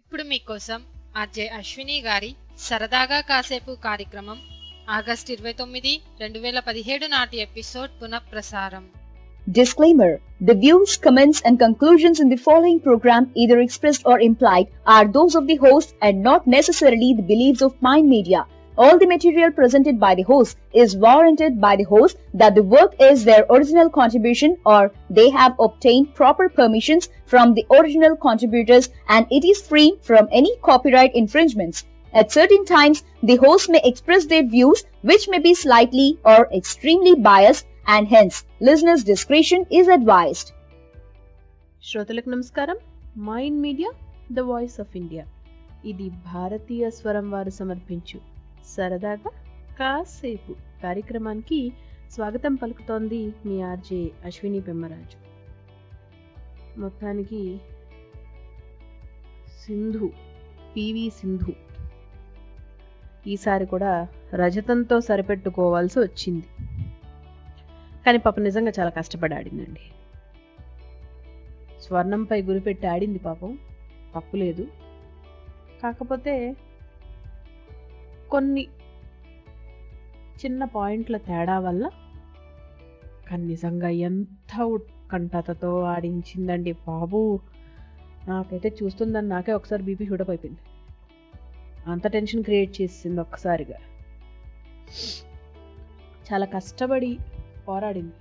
ఇప్పుడు మీకోసం ఆర్జే అశ్విని గారి సరదాగా కాసేపు కార్యక్రమం ఆగస్ట్ ఇరవై తొమ్మిది రెండు వేల పదిహేడు నాటి ఎపిసోడ్ పునఃప్రసారం Disclaimer The views, comments, and conclusions in the following program, either expressed or implied, are those of the host and not necessarily the beliefs of Mind Media. All the material presented by the host is warranted by the host that the work is their original contribution or they have obtained proper permissions from the original contributors and it is free from any copyright infringements. At certain times, the host may express their views which may be slightly or extremely biased and hence listeners' discretion is advised. శ్రోతలకు నమస్కారం Mind Media the voice of India ఇది భారతీయ స్వరం వారు సమర్పించు సరదాగా కాసేపు కార్యక్రమానికి స్వాగతం పలుకుతోంది మీ ఆర్జే అశ్విని పెమ్మరాజు మొత్తానికి సింధు పివి సింధు ఈసారి కూడా రజతంతో సరిపెట్టుకోవాల్సి వచ్చింది కానీ పాప నిజంగా చాలా కష్టపడి ఆడిందండి స్వర్ణంపై గురిపెట్టి ఆడింది పాపం తప్పు లేదు కాకపోతే కొన్ని చిన్న పాయింట్ల తేడా వల్ల కానీ నిజంగా ఎంత ఉత్కంఠతతో ఆడించిందండి బాబు నాకైతే చూస్తుందని నాకే ఒకసారి బీపీ షూటప్ అయిపోయింది అంత టెన్షన్ క్రియేట్ చేసింది ఒక్కసారిగా చాలా కష్టపడి పోరాడింది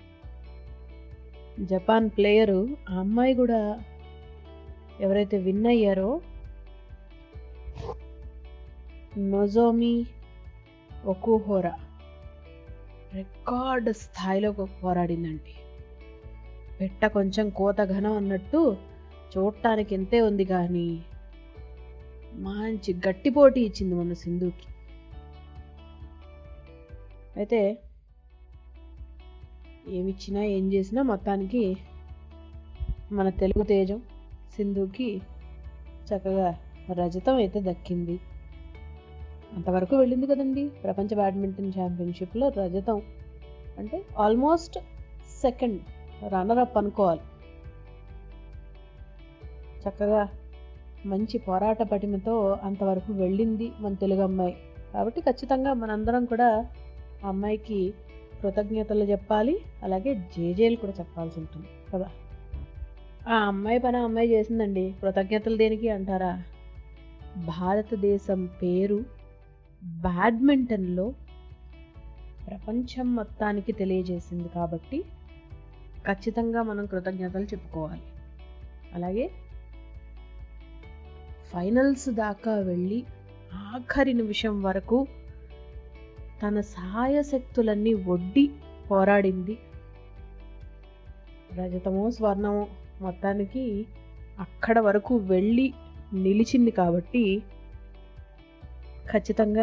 జపాన్ ప్లేయరు ఆ అమ్మాయి కూడా ఎవరైతే విన్ అయ్యారో నొజోమి ఒకుహోరా రికార్డ్ స్థాయిలో పోరాడిందండి పెట్ట కొంచెం కోత ఘనం అన్నట్టు చూడటానికి ఎంతే ఉంది కానీ మంచి గట్టి పోటీ ఇచ్చింది మన సింధుకి అయితే ఏమిచ్చినా ఏం చేసినా మొత్తానికి మన తెలుగు తేజం సింధుకి చక్కగా రజతం అయితే దక్కింది అంతవరకు వెళ్ళింది కదండి ప్రపంచ బ్యాడ్మింటన్ ఛాంపియన్షిప్లో రజతం అంటే ఆల్మోస్ట్ సెకండ్ రన్నర్ అప్ అనుకోవాలి చక్కగా మంచి పోరాట పటిమతో అంతవరకు వెళ్ళింది మన తెలుగు అమ్మాయి కాబట్టి ఖచ్చితంగా మనందరం కూడా ఆ అమ్మాయికి కృతజ్ఞతలు చెప్పాలి అలాగే జేజేలు కూడా చెప్పాల్సి ఉంటుంది కదా ఆ అమ్మాయి పని ఆ అమ్మాయి చేసిందండి కృతజ్ఞతలు దేనికి అంటారా భారతదేశం పేరు బ్యాడ్మింటన్లో ప్రపంచం మొత్తానికి తెలియజేసింది కాబట్టి ఖచ్చితంగా మనం కృతజ్ఞతలు చెప్పుకోవాలి అలాగే ఫైనల్స్ దాకా వెళ్ళి ఆఖరి నిమిషం వరకు తన సహాయశక్తులన్నీ ఒడ్డి పోరాడింది రజతమో స్వర్ణమో మొత్తానికి అక్కడ వరకు వెళ్ళి నిలిచింది కాబట్టి ఖచ్చితంగా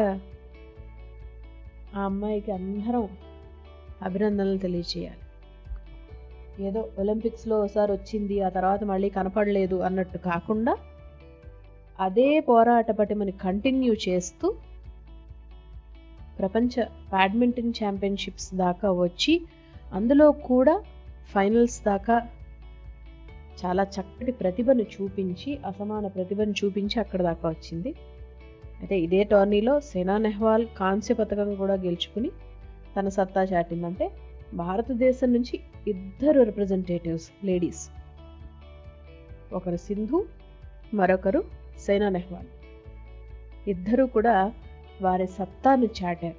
ఆ అమ్మాయికి అందరం అభినందనలు తెలియచేయాలి ఏదో ఒలింపిక్స్లో ఒకసారి వచ్చింది ఆ తర్వాత మళ్ళీ కనపడలేదు అన్నట్టు కాకుండా అదే పోరాట పటిమని కంటిన్యూ చేస్తూ ప్రపంచ బ్యాడ్మింటన్ ఛాంపియన్షిప్స్ దాకా వచ్చి అందులో కూడా ఫైనల్స్ దాకా చాలా చక్కటి ప్రతిభను చూపించి అసమాన ప్రతిభను చూపించి అక్కడ దాకా వచ్చింది అయితే ఇదే టోర్నీలో సేనా నెహ్వాల్ కాంస్య పథకం కూడా గెలుచుకుని తన సత్తా చాటిందంటే భారతదేశం నుంచి ఇద్దరు రిప్రజెంటేటివ్స్ లేడీస్ ఒకరు సింధు మరొకరు సైనా నెహ్వాల్ ఇద్దరూ కూడా వారి సత్తాను చాటారు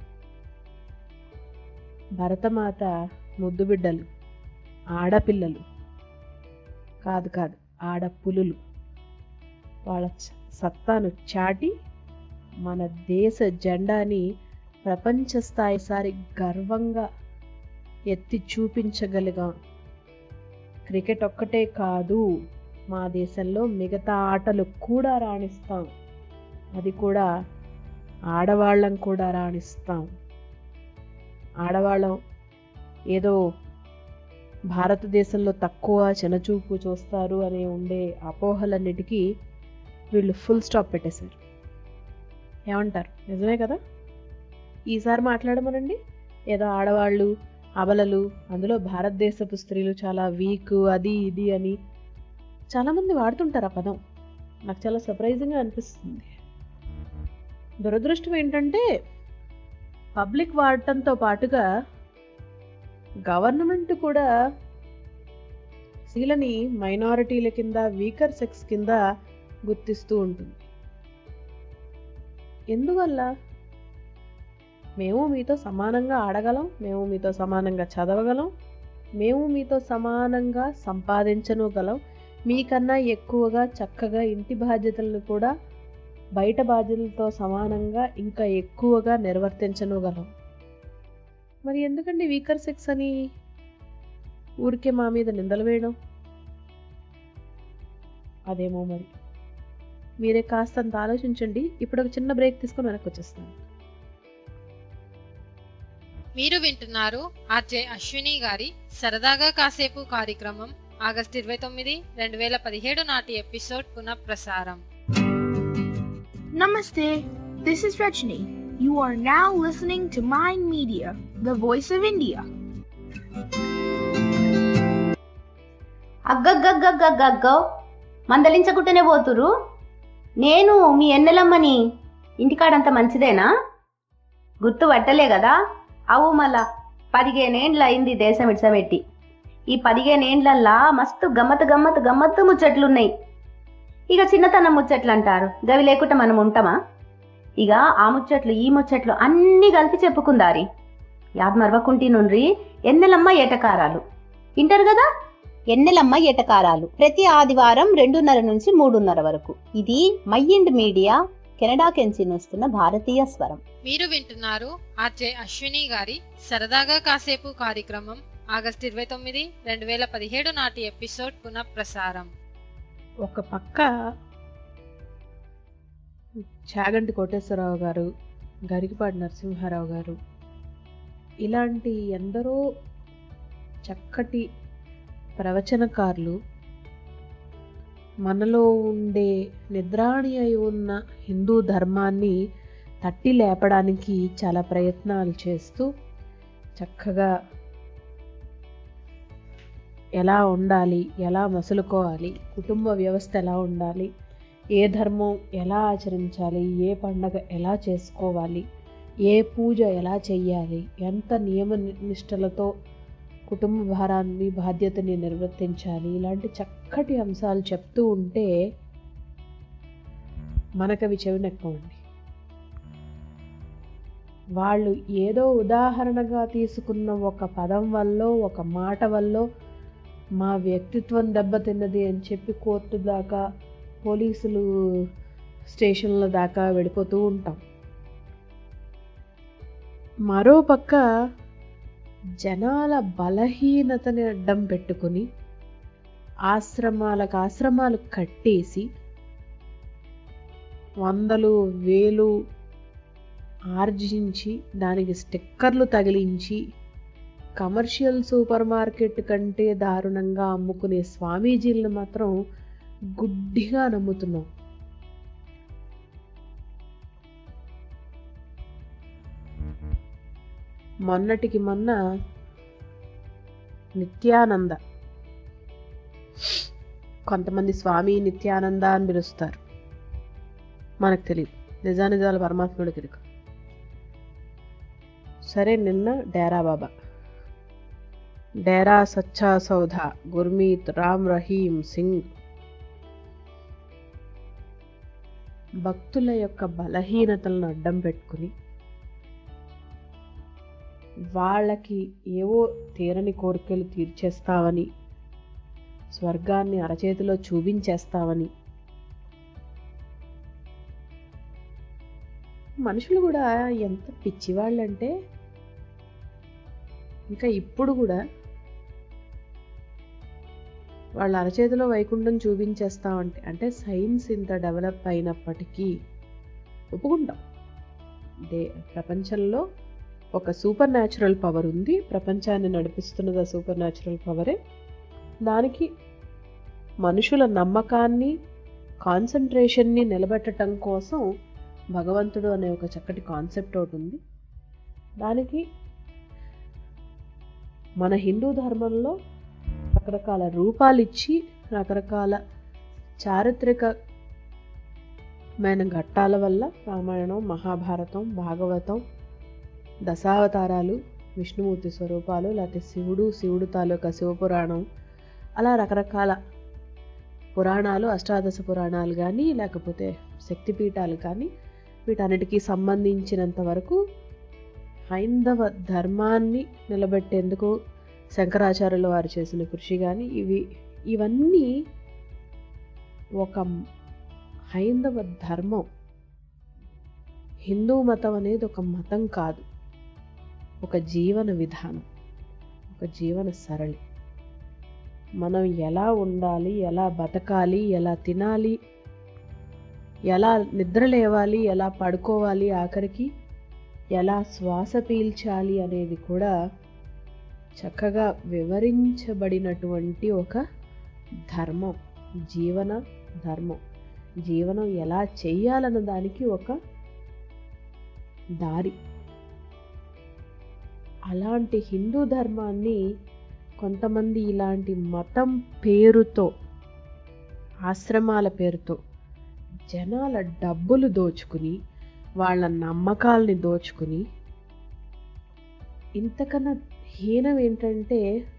భరతమాత ముద్దుబిడ్డలు ఆడపిల్లలు కాదు కాదు ఆడపులులు వాళ్ళ సత్తాను చాటి మన దేశ జెండాని ప్రపంచ స్థాయి సారి గర్వంగా ఎత్తి చూపించగలిగాం క్రికెట్ ఒక్కటే కాదు మా దేశంలో మిగతా ఆటలు కూడా రాణిస్తాం అది కూడా ఆడవాళ్ళం కూడా రాణిస్తాం ఆడవాళ్ళం ఏదో భారతదేశంలో తక్కువ చినచూపు చూస్తారు అనే ఉండే అపోహలన్నిటికీ వీళ్ళు ఫుల్ స్టాప్ పెట్టేశారు ఏమంటారు నిజమే కదా ఈసారి మాట్లాడమనండి ఏదో ఆడవాళ్ళు అబలలు అందులో భారతదేశపు స్త్రీలు చాలా వీక్ అది ఇది అని చాలామంది వాడుతుంటారు ఆ పదం నాకు చాలా సర్ప్రైజింగ్గా అనిపిస్తుంది దురదృష్టం ఏంటంటే పబ్లిక్ వాడటంతో పాటుగా గవర్నమెంట్ కూడా స్త్రీలని మైనారిటీల కింద వీకర్ సెక్స్ కింద గుర్తిస్తూ ఉంటుంది ఎందువల్ల మేము మీతో సమానంగా ఆడగలం మేము మీతో సమానంగా చదవగలం మేము మీతో సమానంగా సంపాదించనుగలం మీకన్నా ఎక్కువగా చక్కగా ఇంటి బాధ్యతలను కూడా బయట బాధ్యతలతో సమానంగా ఇంకా ఎక్కువగా నిర్వర్తించనుగలం మరి ఎందుకండి వీకర్ సెక్స్ అని ఊరికే మా మీద నిందలు వేయడం అదేమో మరి మీరే కాస్తంత ఆలోచించండి ఇప్పుడు ఒక చిన్న బ్రేక్ తీసుకొని వెనక్కి వచ్చేస్తాను మీరు వింటున్నారు ఆర్జే అశ్విని గారి సరదాగా కాసేపు కార్యక్రమం ఆగస్టు ఇరవై తొమ్మిది రెండు వేల పదిహేడు నాటి ఎపిసోడ్ పునఃప్రసారం Namaste. This is Rajni. You are now listening to Mind Media, the voice of India. అగ్గగ్గగ్గగ్గగ్గో మందలించకుంటేనే పోతురు నేను మీ ఎన్నెలమ్మని ఇంటికాడంత మంచిదేనా గుర్తు పట్టలే కదా అవు మళ్ళా పదిహేనేండ్ల అయింది దేశం ఇడ్సబెట్టి ఈ పదిహేనేండ్లల్లా మస్తు గమ్మత్ గమ్మత్ గమ్మత్తు ముచ్చట్లున్నాయి ఇక చిన్నతనం ముచ్చట్లు అంటారు గవి లేకుండా మనం ఉంటామా ఇక ఆ ముచ్చట్లు ఈ ముచ్చట్లు అన్నీ కలిపి చెప్పుకుందారి యాద్ మరవకుంటి నుండ్రి ఎన్నెలమ్మ ఏటకారాలు వింటారు కదా ఎన్నెలమ్మ ఎటకారాలు ప్రతి ఆదివారం రెండున్నర నుంచి మూడున్నర వరకు ఇది మైండ్ మీడియా కెనడా కెంచి వస్తున్న భారతీయ స్వరం మీరు వింటున్నారు ఆర్జే అశ్విని గారి సరదాగా కాసేపు కార్యక్రమం ఆగస్టు ఇరవై తొమ్మిది రెండు వేల పదిహేడు నాటి ఎపిసోడ్ పునఃప్రసారం ఒక పక్క చాగంటి కోటేశ్వరరావు గారు గరికపాటి నరసింహారావు గారు ఇలాంటి ఎందరో చక్కటి ప్రవచనకారులు మనలో ఉండే నిద్రాణి అయి ఉన్న హిందూ ధర్మాన్ని తట్టి లేపడానికి చాలా ప్రయత్నాలు చేస్తూ చక్కగా ఎలా ఉండాలి ఎలా మసులుకోవాలి కుటుంబ వ్యవస్థ ఎలా ఉండాలి ఏ ధర్మం ఎలా ఆచరించాలి ఏ పండగ ఎలా చేసుకోవాలి ఏ పూజ ఎలా చెయ్యాలి ఎంత నియమ ని- నిష్టలతో కుటుంబ భారాన్ని బాధ్యతని నిర్వర్తించాలి ఇలాంటి చక్కటి అంశాలు చెప్తూ ఉంటే మనకవి చెవినెక్కవండి వాళ్ళు ఏదో ఉదాహరణగా తీసుకున్న ఒక పదం వల్ల ఒక మాట వల్ల మా వ్యక్తిత్వం దెబ్బతిన్నది అని చెప్పి కోర్టు దాకా పోలీసులు స్టేషన్ల దాకా వెళ్ళిపోతూ ఉంటాం మరోపక్క జనాల బలహీనతని అడ్డం పెట్టుకుని ఆశ్రమాలకు ఆశ్రమాలు కట్టేసి వందలు వేలు ఆర్జించి దానికి స్టిక్కర్లు తగిలించి కమర్షియల్ సూపర్ మార్కెట్ కంటే దారుణంగా అమ్ముకునే స్వామీజీలను మాత్రం గుడ్డిగా నమ్ముతున్నాం మొన్నటికి మొన్న నిత్యానంద కొంతమంది స్వామి నిత్యానంద అని పిలుస్తారు మనకు తెలియదు నిజానిజాల పరమాత్ముడికి ఇరుకు సరే నిన్న డేరా బాబా డేరా సచ్చా సౌధ గుర్మీత్ రామ్ రహీం సింగ్ భక్తుల యొక్క బలహీనతలను అడ్డం పెట్టుకుని వాళ్ళకి ఏవో తీరని కోరికలు తీర్చేస్తావని స్వర్గాన్ని అరచేతిలో చూపించేస్తావని మనుషులు కూడా ఎంత పిచ్చివాళ్ళంటే ఇంకా ఇప్పుడు కూడా వాళ్ళ అరచేతిలో వైకుంఠం చూపించేస్తామంటే అంటే సైన్స్ ఇంత డెవలప్ అయినప్పటికీ ఒప్పుకుంటాం దే ప్రపంచంలో ఒక సూపర్ న్యాచురల్ పవర్ ఉంది ప్రపంచాన్ని నడిపిస్తున్నది ఆ సూపర్ న్యాచురల్ పవరే దానికి మనుషుల నమ్మకాన్ని కాన్సన్ట్రేషన్ని నిలబెట్టడం కోసం భగవంతుడు అనే ఒక చక్కటి కాన్సెప్ట్ ఒకటి ఉంది దానికి మన హిందూ ధర్మంలో రకరకాల రూపాలు ఇచ్చి రకరకాల చారిత్రక మైన ఘట్టాల వల్ల రామాయణం మహాభారతం భాగవతం దశావతారాలు విష్ణుమూర్తి స్వరూపాలు లేకపోతే శివుడు శివుడు తాలూకా శివపురాణం అలా రకరకాల పురాణాలు అష్టాదశ పురాణాలు కానీ లేకపోతే శక్తిపీఠాలు కానీ వీటన్నిటికీ సంబంధించినంత వరకు హైందవ ధర్మాన్ని నిలబెట్టేందుకు శంకరాచార్యుల వారు చేసిన కృషి కానీ ఇవి ఇవన్నీ ఒక హైందవ ధర్మం హిందూ మతం అనేది ఒక మతం కాదు ఒక జీవన విధానం ఒక జీవన సరళి మనం ఎలా ఉండాలి ఎలా బతకాలి ఎలా తినాలి ఎలా నిద్ర లేవాలి ఎలా పడుకోవాలి ఆఖరికి ఎలా శ్వాస పీల్చాలి అనేది కూడా చక్కగా వివరించబడినటువంటి ఒక ధర్మం జీవన ధర్మం జీవనం ఎలా చెయ్యాలన్న దానికి ఒక దారి అలాంటి హిందూ ధర్మాన్ని కొంతమంది ఇలాంటి మతం పేరుతో ఆశ్రమాల పేరుతో జనాల డబ్బులు దోచుకుని వాళ్ళ నమ్మకాల్ని దోచుకుని ఇంతకన్నా హీనం ఏంటంటే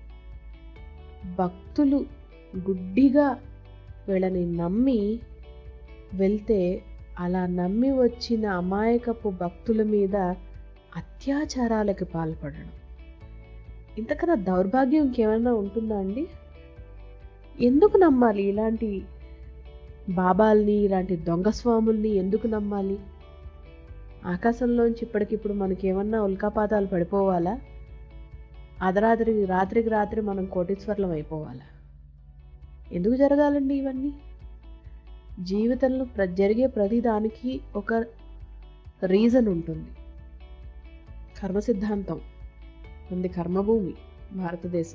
భక్తులు గుడ్డిగా వీళ్ళని నమ్మి వెళ్తే అలా నమ్మి వచ్చిన అమాయకపు భక్తుల మీద అత్యాచారాలకు పాల్పడడం ఇంతకన్నా దౌర్భాగ్యం ఇంకేమైనా ఉంటుందా అండి ఎందుకు నమ్మాలి ఇలాంటి బాబాల్ని ఇలాంటి దొంగ స్వాముల్ని ఎందుకు నమ్మాలి ఆకాశంలోంచి ఇప్పటికిప్పుడు మనకి ఏమన్నా ఉల్కాపాతాలు పడిపోవాలా అర్ధరాత్రి రాత్రికి రాత్రి మనం కోటీశ్వర్లం అయిపోవాలా ఎందుకు జరగాలండి ఇవన్నీ జీవితంలో ప్ర జరిగే ప్రతి దానికి ఒక రీజన్ ఉంటుంది కర్మ సిద్ధాంతం ఉంది కర్మభూమి భారతదేశం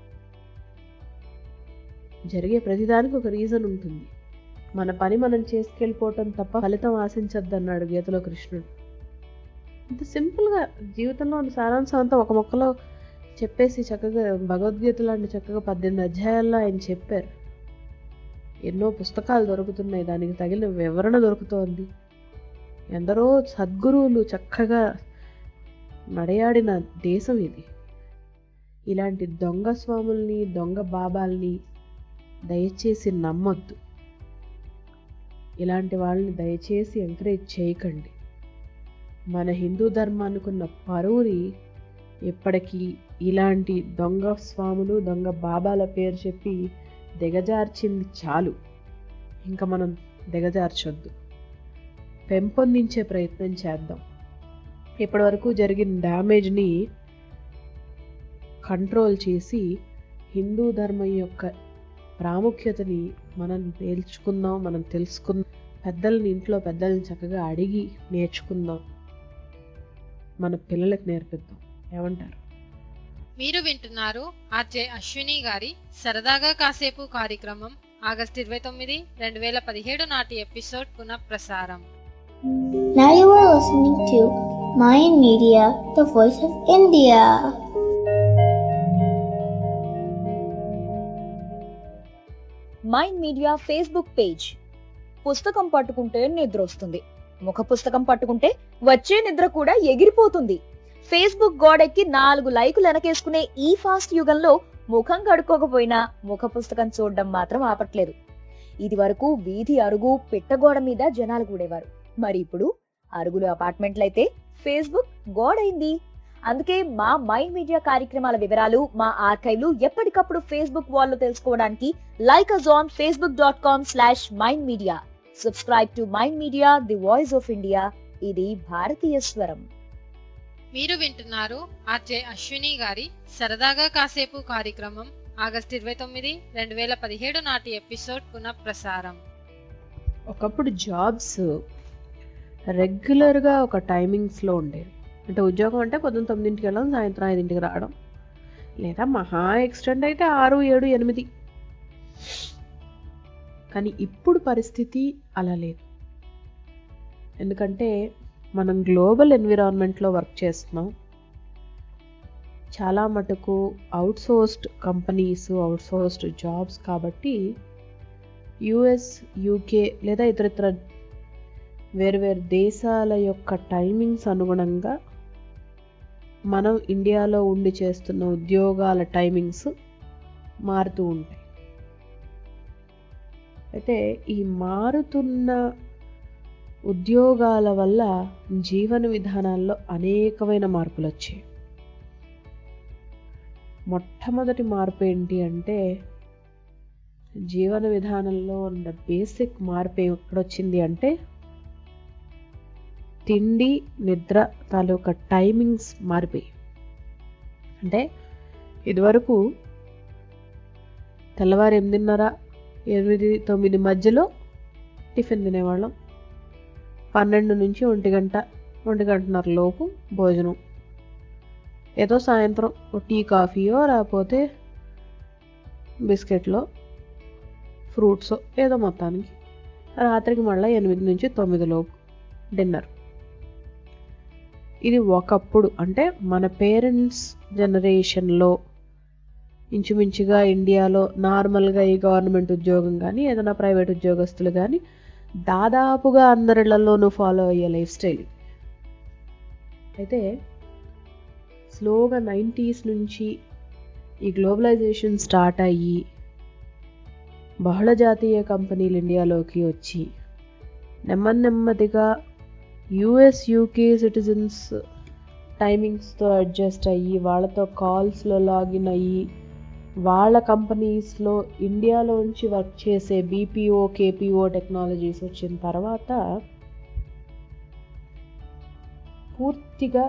జరిగే ప్రతిదానికి ఒక రీజన్ ఉంటుంది మన పని మనం చేసుకెళ్ళిపోవటం తప్ప ఫలితం ఆశించద్దన్నాడు గీతలో కృష్ణుడు ఇంత సింపుల్గా జీవితంలో ఉన్న సారాంశం అంతా ఒక మొక్కలో చెప్పేసి చక్కగా భగవద్గీత లాంటి చక్కగా పద్దెనిమిది అధ్యాయాల్లో ఆయన చెప్పారు ఎన్నో పుస్తకాలు దొరుకుతున్నాయి దానికి తగిన వివరణ దొరుకుతోంది ఎందరో సద్గురువులు చక్కగా నడయాడిన దేశం ఇది ఇలాంటి దొంగ స్వాముల్ని దొంగ బాబాల్ని దయచేసి నమ్మొద్దు ఇలాంటి వాళ్ళని దయచేసి ఎంకరేజ్ చేయకండి మన హిందూ ధర్మానికున్న పరువుని ఎప్పటికీ ఇలాంటి దొంగ స్వాములు దొంగ బాబాల పేరు చెప్పి దిగజార్చింది చాలు ఇంకా మనం దిగజార్చొద్దు పెంపొందించే ప్రయత్నం చేద్దాం ఇప్పటివరకు జరిగిన డ్యామేజ్ని కంట్రోల్ చేసి హిందూ ధర్మం యొక్క ప్రాముఖ్యతని మనం నేర్చుకుందాం మనం తెలుసుకుందాం పెద్దల్ని ఇంట్లో పెద్దల్ని చక్కగా అడిగి నేర్చుకుందాం మన పిల్లలకు నేర్పిద్దాం ఏమంటారు మీరు వింటున్నారు ఆర్జే అశ్విని గారి సరదాగా కాసేపు కార్యక్రమం ఆగస్టు ఇరవై తొమ్మిది రెండు వేల పదిహేడు నాటి ఎపిసోడ్ పునః ప్రసారం Now you are listening to Mayan Media, the voice of India. Mind Media Facebook page పుస్తకం పట్టుకుంటే నిద్ర వస్తుంది ముఖ పుస్తకం పట్టుకుంటే వచ్చే నిద్ర కూడా ఎగిరిపోతుంది ఫేస్బుక్ గోడెక్కి నాలుగు లైకులు వెనకేసుకునే ఈ ఫాస్ట్ యుగంలో ముఖం కడుక్కోకపోయినా ముఖ పుస్తకం చూడడం మాత్రం ఆపట్లేదు ఇది వరకు వీధి అరుగు పిట్టగోడ మీద జనాలు కూడేవారు మరి ఇప్పుడు అరుగులు అపార్ట్మెంట్లయితే ఫేస్బుక్ గోడైంది అందుకే మా మైండ్ మీడియా కార్యక్రమాల వివరాలు మా ఆర్కైవ్లు ఎప్పటికప్పుడు ఫేస్బుక్ వాల్లో తెలుసుకోవడానికి like us on Facebook dot com slash Mind Media subscribe to Mind media the voice of India ఇది భారతీయ స్వరం మీరు వింటున్నారు ఆర్జే అశ్విని గారి సరదాగా కాసేపు కార్యక్రమం ఆగస్టు ఇరవై తొమ్మిది రెండు వేల పదిహేడు నాటి ఎపిసోడ్ పునః ప్రసారం ఒకప్పుడు జాబ్స్ రెగ్యులర్గా ఒక టైమింగ్స్లో ఉండేవి అంటే ఉద్యోగం అంటే పొద్దున్న తొమ్మిదింటికి వెళ్ళడం సాయంత్రం ఐదింటికి రావడం లేదా మహా ఎక్స్టెండ్ అయితే ఆరు ఏడు ఎనిమిది కానీ ఇప్పుడు పరిస్థితి అలా లేదు ఎందుకంటే మనం గ్లోబల్ ఎన్విరాన్మెంట్లో వర్క్ చేస్తున్నాం చాలా మటుకు అవుట్సోర్స్డ్ కంపెనీస్ అవుట్సోర్స్డ్ జాబ్స్ కాబట్టి యుఎస్ యూకే లేదా ఇతర ఇతర వేరువేరు దేశాల యొక్క టైమింగ్స్ అనుగుణంగా మనం ఇండియాలో ఉండి చేస్తున్న ఉద్యోగాల టైమింగ్స్ మారుతూ ఉంటాయి అయితే ఈ మారుతున్న ఉద్యోగాల వల్ల జీవన విధానాల్లో అనేకమైన మార్పులు వచ్చాయి మొట్టమొదటి మార్పు ఏంటి అంటే జీవన విధానంలో ఉన్న బేసిక్ మార్పు ఎక్కడొచ్చింది అంటే తిండి నిద్ర తాలూకా టైమింగ్స్ మారిపోయి అంటే ఇదివరకు తెల్లవారు ఎనిమిదిన్నర ఎనిమిది తొమ్మిది మధ్యలో టిఫిన్ తినేవాళ్ళం పన్నెండు నుంచి ఒంటి గంట ఒంటి గంటన్నర లోపు భోజనం ఏదో సాయంత్రం ఓ టీ కాఫీయో లేకపోతే బిస్కెట్లో ఫ్రూట్స్ ఏదో మొత్తానికి రాత్రికి మళ్ళీ ఎనిమిది నుంచి తొమ్మిది లోపు డిన్నర్ ఇది ఒకప్పుడు అంటే మన పేరెంట్స్ జనరేషన్లో ఇంచుమించుగా ఇండియాలో నార్మల్గా ఈ గవర్నమెంట్ ఉద్యోగం కానీ ఏదైనా ప్రైవేట్ ఉద్యోగస్తులు కానీ దాదాపుగా అందరిళ్లలోనూ ఫాలో అయ్యే లైఫ్ స్టైల్ అయితే స్లోగా నైంటీస్ నుంచి ఈ గ్లోబలైజేషన్ స్టార్ట్ అయ్యి బహుళ జాతీయ కంపెనీలు ఇండియాలోకి వచ్చి నెమ్మది నెమ్మదిగా యుఎస్ యూకే సిటిజన్స్ టైమింగ్స్తో అడ్జస్ట్ అయ్యి వాళ్ళతో కాల్స్లో లాగిన్ అయ్యి వాళ్ళ కంపెనీస్లో ఇండియాలోంచి వర్క్ చేసే బీపీఓ కేపీఓ టెక్నాలజీస్ వచ్చిన తర్వాత పూర్తిగా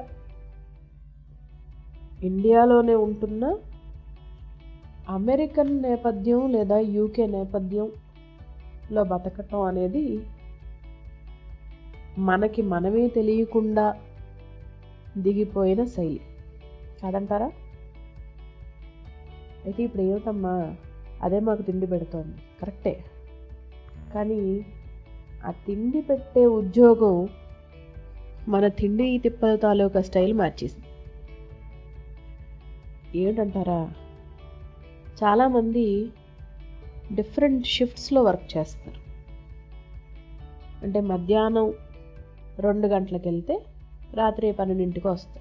ఇండియాలోనే ఉంటున్న అమెరికన్ నేపథ్యం లేదా యూకే నేపథ్యంలో బతకటం అనేది మనకి మనమే తెలియకుండా దిగిపోయిన శైలి కాదంటారా అయితే ఇప్పుడు ఏమిటమ్మా అదే మాకు తిండి పెడుతోంది కరెక్టే కానీ ఆ తిండి పెట్టే ఉద్యోగం మన తిండి తిప్పల తాలూకా స్టైల్ మార్చేసింది ఏంటంటారా చాలామంది డిఫరెంట్ షిఫ్ట్స్లో వర్క్ చేస్తారు అంటే మధ్యాహ్నం రెండు గంటలకు వెళ్తే రాత్రి పన్నెండింటికి వస్తారు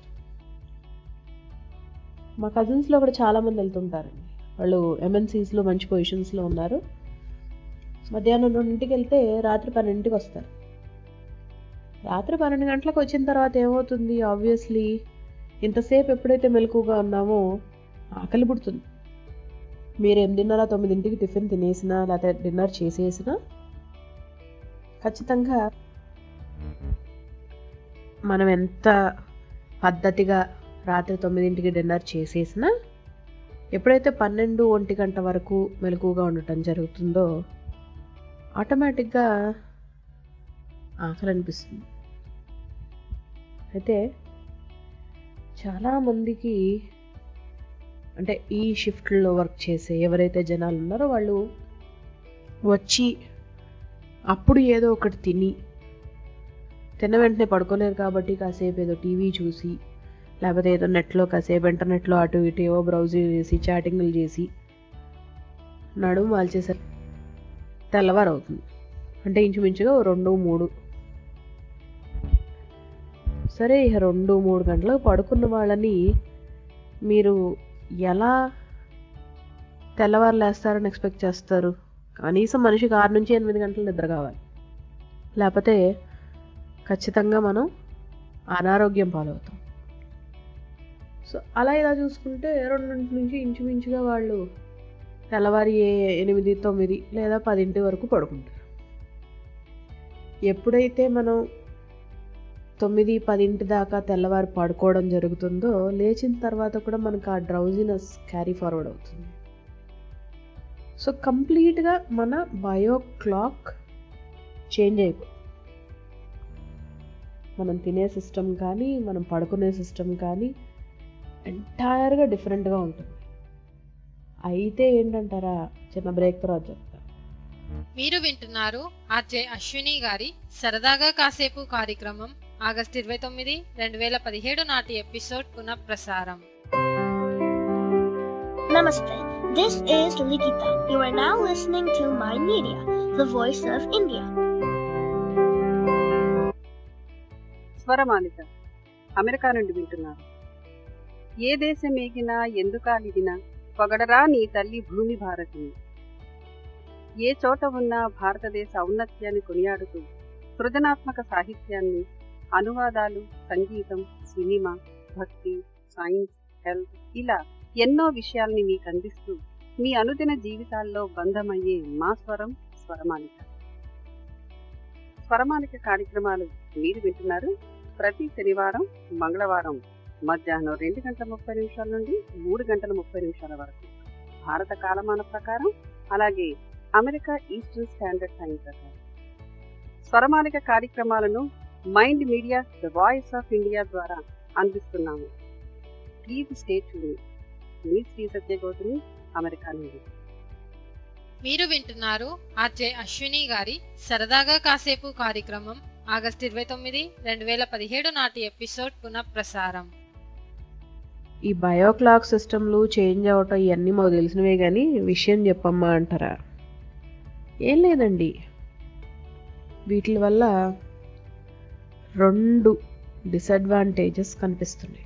మా కజిన్స్లో కూడా చాలామంది వెళ్తుంటారండి వాళ్ళు ఎంఎన్సీస్లో మంచి పొజిషన్స్లో ఉన్నారు మధ్యాహ్నం రెండింటికి వెళ్తే రాత్రి పన్నెండింటికి వస్తారు రాత్రి పన్నెండు గంటలకు వచ్చిన తర్వాత ఏమవుతుంది ఆబ్వియస్లీ ఇంతసేపు ఎప్పుడైతే మెలకుగా ఉన్నామో ఆకలి పుడుతుంది మీరు ఎనిమిదిన్నర తొమ్మిదింటికి టిఫిన్ తినేసినా లేకపోతే డిన్నర్ చేసేసినా ఖచ్చితంగా మనం ఎంత పద్ధతిగా రాత్రి తొమ్మిదింటికి డిన్నర్ చేసేసినా ఎప్పుడైతే పన్నెండు ఒంటి గంట వరకు మెలకుగా ఉండటం జరుగుతుందో ఆటోమేటిక్గా ఆకలి అనిపిస్తుంది అయితే చాలామందికి అంటే ఈ షిఫ్ట్లో వర్క్ చేసే ఎవరైతే జనాలు ఉన్నారో వాళ్ళు వచ్చి అప్పుడు ఏదో ఒకటి తిని తిన్న వెంటనే పడుకోలేరు కాబట్టి కాసేపు ఏదో టీవీ చూసి లేకపోతే ఏదో నెట్లో కాసేపు ఇంటర్నెట్లో అటు ఇటు ఏవో బ్రౌజింగ్ చేసి చాటింగ్లు చేసి నడుము వాల్చేసరి తెల్లవారు అవుతుంది అంటే ఇంచుమించుగా ఓ రెండు మూడు సరే ఇక రెండు మూడు గంటలకు పడుకున్న వాళ్ళని మీరు ఎలా తెల్లవారు లేస్తారని ఎక్స్పెక్ట్ చేస్తారు కనీసం మనిషికి ఆరు నుంచి ఎనిమిది గంటలు నిద్ర కావాలి లేకపోతే ఖచ్చితంగా మనం అనారోగ్యం పాలవుతాం సో అలా ఇలా చూసుకుంటే రెండింటి నుంచి ఇంచుమించుగా వాళ్ళు తెల్లవారి ఏ ఎనిమిది తొమ్మిది లేదా పదింటి వరకు పడుకుంటారు ఎప్పుడైతే మనం తొమ్మిది పదింటి దాకా తెల్లవారు పడుకోవడం జరుగుతుందో లేచిన తర్వాత కూడా మనకు ఆ డ్రౌజినెస్ క్యారీ ఫార్వర్డ్ అవుతుంది సో కంప్లీట్గా మన బయో క్లాక్ చేంజ్ అయిపోతుంది మనం తినే సిస్టమ్ కానీ మనం పడుకునే సిస్టమ్ కానీ ఎంటైర్గా డిఫరెంట్గా ఉంటుంది అయితే ఏంటంటారా చిన్న బ్రేక్ తర్వాత చెప్తా మీరు వింటున్నారు ఆర్జే అశ్విని గారి సరదాగా కాసేపు కార్యక్రమం ఆగస్టు ఇరవై తొమ్మిది రెండు వేల పదిహేడు నాటి ఎపిసోడ్ పునః ప్రసారం Namaste. This is Likita. You are now listening to My Media, the voice of India. Swaramalika America నుండి వింటున్నారు ఏ దేశం ఏగినా ఎందుకాలిగినా పొగడరా నీ తల్లి భూమి భారతిని ఏ చోట ఉన్నా భారతదేశ ఔన్నత్యాన్ని కొనియాడుతూ సృజనాత్మక సాహిత్యాన్ని అనువాదాలు సంగీతం సినిమా భక్తి సైన్స్ హెల్త్ ఇలా ఎన్నో విషయాల్ని మీకు అందిస్తూ మీ అనుదిన జీవితాల్లో బంధమయ్యే మా స్వరం స్వరమాలిక స్వరమాలిక కార్యక్రమాలు మీరు వింటున్నారు ప్రతి శనివారం మంగళవారం మధ్యాహ్నం రెండు గంటల ముప్పై నిమిషాల నుండి మూడు గంటల ముప్పై నిమిషాల వరకు భారత కాలమాన ప్రకారం అలాగే అమెరికా ఈస్టర్న్ స్టాండర్డ్ టైం ప్రకారం స్వరమాలిక కార్యక్రమాలను Mind Media the voice of India ద్వారా అందిస్తున్నాము ప్లీజ్ స్టే ట్యూన్ మీ శ్రీ సత్యగౌతమి అమెరికా నుండి మీరు వింటున్నారు ఆర్జే అశ్విని గారి సరదాగా కాసేపు కార్యక్రమం ఆగస్టు ఇరవై తొమ్మిది రెండు వేల పదిహేడు నాటి ఎపిసోడ్ పునఃప్రసారం ఈ బయోక్లాక్ సిస్టమ్లు చేంజ్ అవటం ఇవన్నీ మాకు తెలిసినవే కానీ విషయం చెప్పమ్మా అంటారా ఏం లేదండి వీటి వల్ల రెండు డిసడ్వాంటేజెస్ కనిపిస్తున్నాయి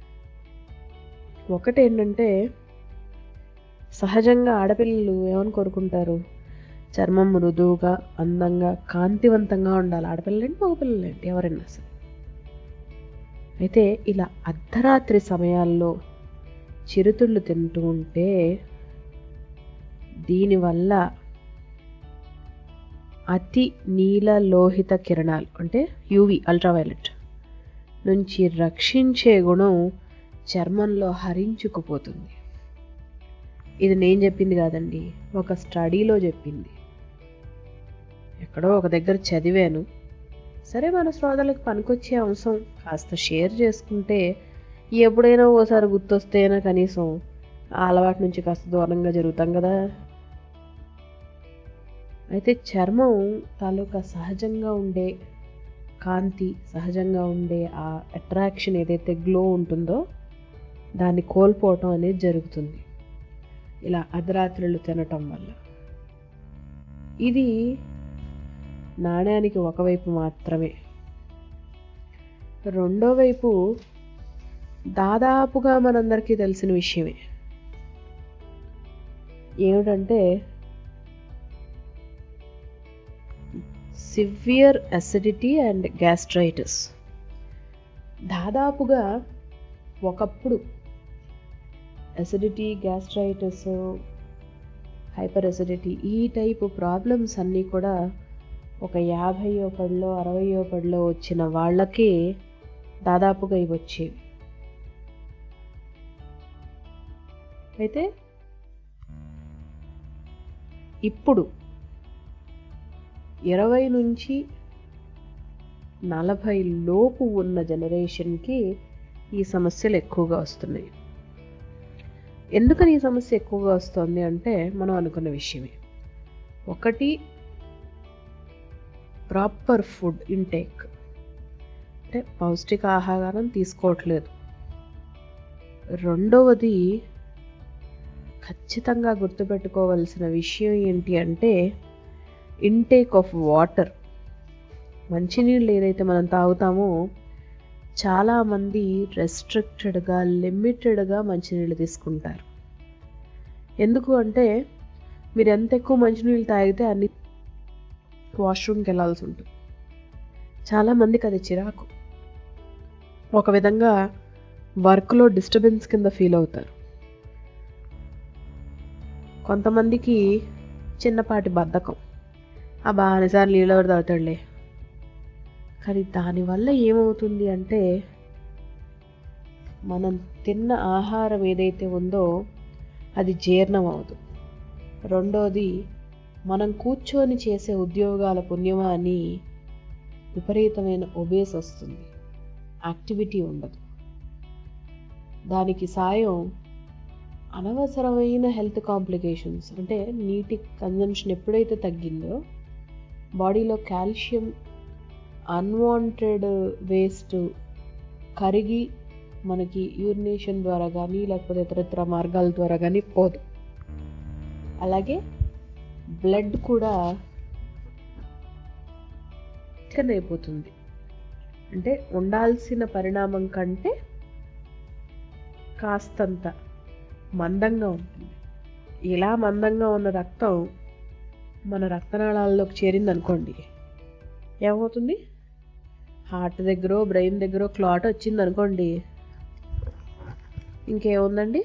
ఒకటి ఏంటంటే సహజంగా ఆడపిల్లలు ఏమని కోరుకుంటారు చర్మం మృదువుగా అందంగా కాంతివంతంగా ఉండాలి ఆడపిల్లలేంటి మగపిల్లలేంటి ఎవరైనా సరే అయితే ఇలా అర్ధరాత్రి సమయాల్లో చిరుతిళ్ళు తింటూ ఉంటే దీనివల్ల అతి నీల లోహిత కిరణాలు అంటే యూవి అల్ట్రావైలెట్ నుంచి రక్షించే గుణం చర్మంలో హరించుకుపోతుంది ఇది నేను చెప్పింది కాదండి ఒక స్టడీలో చెప్పింది ఎక్కడో ఒక దగ్గర చదివాను సరే మన శ్రోతలకు పనికొచ్చే అంశం కాస్త షేర్ చేసుకుంటే ఎప్పుడైనా ఓసారి గుర్తొస్తేనా కనీసం ఆ అలవాటు నుంచి కాస్త దూరంగా జరుగుతాం కదా అయితే చర్మం తాలూకా సహజంగా ఉండే కాంతి సహజంగా ఉండే ఆ అట్రాక్షన్ ఏదైతే గ్లో ఉంటుందో దాన్ని కోల్పోవటం అనేది జరుగుతుంది ఇలా అర్ధరాత్రులు తినటం వల్ల ఇది నాణ్యానికి ఒకవైపు మాత్రమే రెండో వైపు దాదాపుగా మనందరికీ తెలిసిన విషయమే ఏమిటంటే సివియర్ అసిడిటీ అండ్ గ్యాస్ట్రైటిస్ దాదాపుగా ఒకప్పుడు అసిడిటీ గ్యాస్ట్రైటిస్ హైపర్ అసిడిటీ ఈ టైపు ప్రాబ్లమ్స్ అన్నీ కూడా ఒక యాభైయో పడిలో అరవయో పడిలో వచ్చిన వాళ్ళకి దాదాపుగా ఇవి వచ్చేవి అయితే ఇప్పుడు ఇరవై నుంచి నలభై లోపు ఉన్న జనరేషన్కి ఈ సమస్యలు ఎక్కువగా వస్తున్నాయి ఎందుకని ఈ సమస్య ఎక్కువగా వస్తుంది అంటే మనం అనుకున్న విషయమే ఒకటి ప్రాపర్ ఫుడ్ ఇంటేక్ అంటే పౌష్టికాహారం తీసుకోవట్లేదు రెండవది ఖచ్చితంగా గుర్తుపెట్టుకోవలసిన విషయం ఏంటి అంటే ఇంటేక్ ఆఫ్ వాటర్ మంచినీళ్ళు ఏదైతే మనం తాగుతామో చాలామంది రెస్ట్రిక్టెడ్గా లిమిటెడ్గా మంచినీళ్ళు తీసుకుంటారు ఎందుకు అంటే మీరు ఎంత ఎక్కువ మంచినీళ్ళు తాగితే అన్ని వాష్రూమ్కి వెళ్ళాల్సి ఉంటుంది చాలామందికి అది చిరాకు ఒక విధంగా వర్క్లో డిస్టర్బెన్స్ కింద ఫీల్ అవుతారు కొంతమందికి చిన్నపాటి బద్ధకం ఆ బాగానేసారి నీళ్ళు ఎవరు తాగుతాడులే కానీ దానివల్ల ఏమవుతుంది అంటే మనం తిన్న ఆహారం ఏదైతే ఉందో అది జీర్ణం అవదు రెండోది మనం కూర్చొని చేసే ఉద్యోగాల పుణ్యమా అని విపరీతమైన ఒబేస్ వస్తుంది యాక్టివిటీ ఉండదు దానికి సాయం అనవసరమైన హెల్త్ కాంప్లికేషన్స్ అంటే నీటి కన్జంప్షన్ ఎప్పుడైతే తగ్గిందో బాడీలో కాల్షియం అన్వాంటెడ్ వేస్ట్ కరిగి మనకి యూరినేషన్ ద్వారా కానీ లేకపోతే ఇతరత్ర మార్గాల ద్వారా కానీ పోదు అలాగే బ్లడ్ కూడా థిన్ అయిపోతుంది అంటే ఉండాల్సిన పరిణామం కంటే కాస్తంత మందంగా ఉంటుంది ఇలా మందంగా ఉన్న రక్తం మన రక్తనాళాల్లోకి చేరింది అనుకోండి ఏమవుతుంది హార్ట్ దగ్గర బ్రెయిన్ దగ్గర క్లాట్ వచ్చింది అనుకోండి ఇంకేముందండి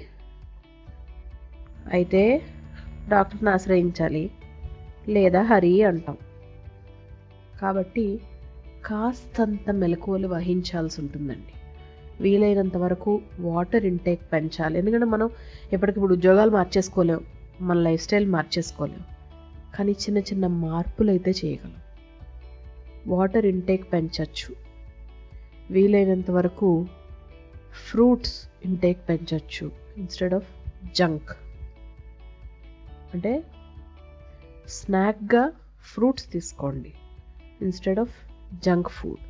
అయితే డాక్టర్ని ఆశ్రయించాలి లేదా హరి అంటాం కాబట్టి కాస్తంత మెలకువలు వహించాల్సి ఉంటుందండి వీలైనంత వరకు వాటర్ ఇంటేక్ పెంచాలి ఎందుకంటే మనం ఎప్పటికిప్పుడు ఉద్యోగాలు మార్చేసుకోలేం మన లైఫ్ స్టైల్ మార్చేసుకోలేం కానీ చిన్న చిన్న మార్పులు అయితే చేయగలం వాటర్ ఇంటేక్ పెంచవచ్చు వీలైనంత వరకు ఫ్రూట్స్ ఇంటేక్ పెంచవచ్చు ఇన్స్టెడ్ ఆఫ్ జంక్ అంటే స్నాక్గా ఫ్రూట్స్ తీసుకోండి ఇన్స్టెడ్ ఆఫ్ జంక్ ఫుడ్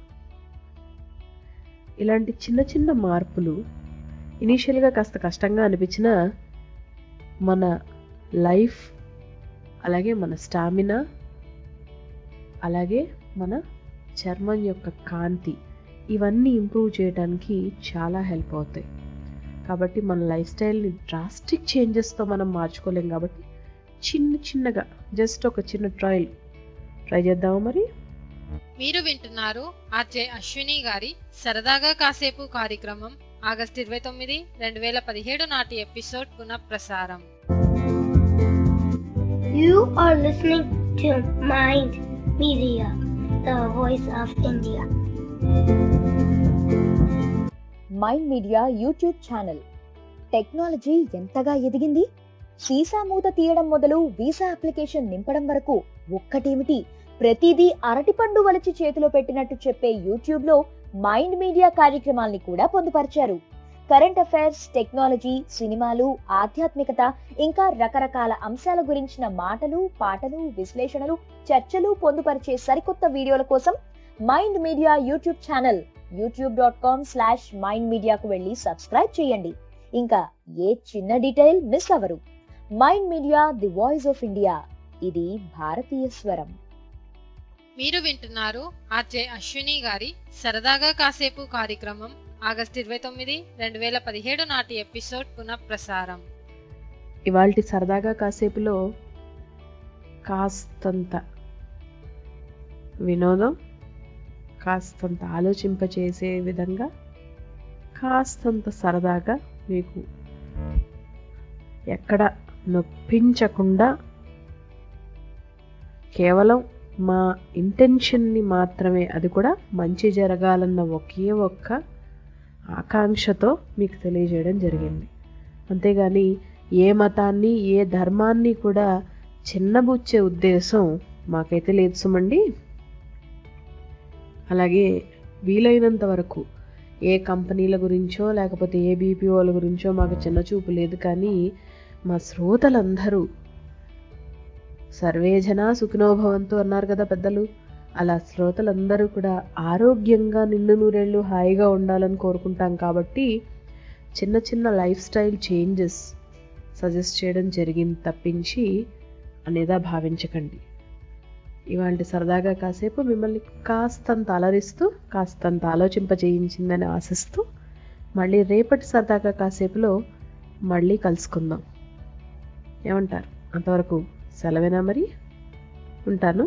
ఇలాంటి చిన్న చిన్న మార్పులు ఇనీషియల్గా కాస్త కష్టంగా అనిపించినా మన లైఫ్ అలాగే మన స్టామినా అలాగే మన చర్మం యొక్క కాంతి ఇవన్నీ ఇంప్రూవ్ చేయడానికి చాలా హెల్ప్ అవుతాయి కాబట్టి మన లైఫ్ స్టైల్ని డ్రాస్టిక్ చేంజెస్తో మనం మార్చుకోలేం కాబట్టి చిన్న చిన్నగా జస్ట్ ఒక చిన్న ట్రయల్ ట్రై చేద్దామా మరి మీరు వింటున్నారు ఆర్జే అశ్విని గారి సరదాగా కాసేపు కార్యక్రమం ఆగస్టు ఇరవై తొమ్మిది రెండు వేల పదిహేడు నాటి ఎపిసోడ్ పునః ప్రసారం You are listening to Mind Media, the voice of India. Mind media YouTube channel technology ఎంతగా ఎదిగింది సీసా మూత తీయడం మొదలు వీసా అప్లికేషన్ నింపడం వరకు ఒక్కటేమిటి ప్రతిదీ అరటిపండు వలచి చేతిలో పెట్టినట్టు చెప్పే యూట్యూబ్ లో మైండ్ మీడియా కార్యక్రమాల్ని కూడా పొందుపరిచారు కరెంట్ అఫైర్స్ టెక్నాలజీ సినిమాలు ఆధ్యాత్మికత ఇంకా రకరకాల అంశాల గురించిన మాటలు పాటలు విశ్లేషణలు చర్చలు పొందుపరిచే సరికొత్త వీడియోల కోసం mind media YouTube channel YouTube dot com slash mind మీడియాకు వెళ్ళి సబ్స్క్రైబ్ చేయండి ఇంకా ఏ చిన్న డీటెయిల్ మిస్ అవ్వరు mind media the voice of India ఇది భారతీయ స్వరం మీరు వింటున్నారు ఆర్జే అశ్విని గారి సరదాగా కాసేపు కార్యక్రమం ఆగస్టు ఇరవై తొమ్మిది రెండు వేల పదిహేడు నాటి ఎపిసోడ్ పునః ప్రసారం ఇవాల్టి సరదాగా కాసేపులో కాస్తంత వినోదం కాస్తంత ఆలోచింపచేసే విధంగా కాస్తంత సరదాగా మీకు ఎక్కడ నొప్పించకుండా కేవలం మా ఇంటెన్షన్ని మాత్రమే అది కూడా మంచి జరగాలన్న ఒకే ఒక్క ఆకాంక్షతో మీకు తెలియజేయడం జరిగింది అంతేగాని ఏ మతాన్ని ఏ ధర్మాన్ని కూడా చిన్నబుచ్చే ఉద్దేశం మాకైతే లేదు సుమండి అలాగే వీలైనంత వరకు ఏ కంపెనీల గురించో లేకపోతే ఏ బీపీఓల గురించో మాకు చిన్న చూపు లేదు కానీ మా శ్రోతలందరూ సర్వేజన సుఖినోభవంతు అన్నారు కదా పెద్దలు అలా శ్రోతలందరూ కూడా ఆరోగ్యంగా నిండు నూరేళ్ళు హాయిగా ఉండాలని కోరుకుంటాం కాబట్టి చిన్న చిన్న లైఫ్ స్టైల్ చేంజెస్ సజెస్ట్ చేయడం జరిగింది తప్పించి అనేదా భావించకండి ఇవాళ సరదాగా కాసేపు మిమ్మల్ని కాస్తంత అలరిస్తూ కాస్తంత ఆలోచింపజేయించిందని ఆశిస్తూ మళ్ళీ రేపటి సరదాగా కాసేపులో మళ్ళీ కలుసుకుందాం ఏమంటారు అంతవరకు సెలవేనా మరి ఉంటాను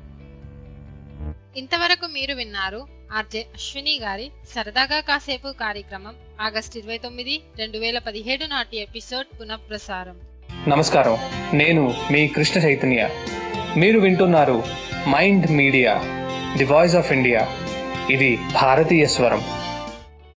ఇంతవరకు మీరు విన్నారు ఆర్జే అశ్విని గారి సరదాగా కాసేపు కార్యక్రమం ఆగస్టు ఇరవై తొమ్మిది రెండు వేల పదిహేడు నాటి ఎపిసోడ్ పునః ప్రసారం నమస్కారం నేను మీ కృష్ణ చైతన్య మీరు వింటున్నారు mind media the voice of India ఇది భారతీయ స్వరం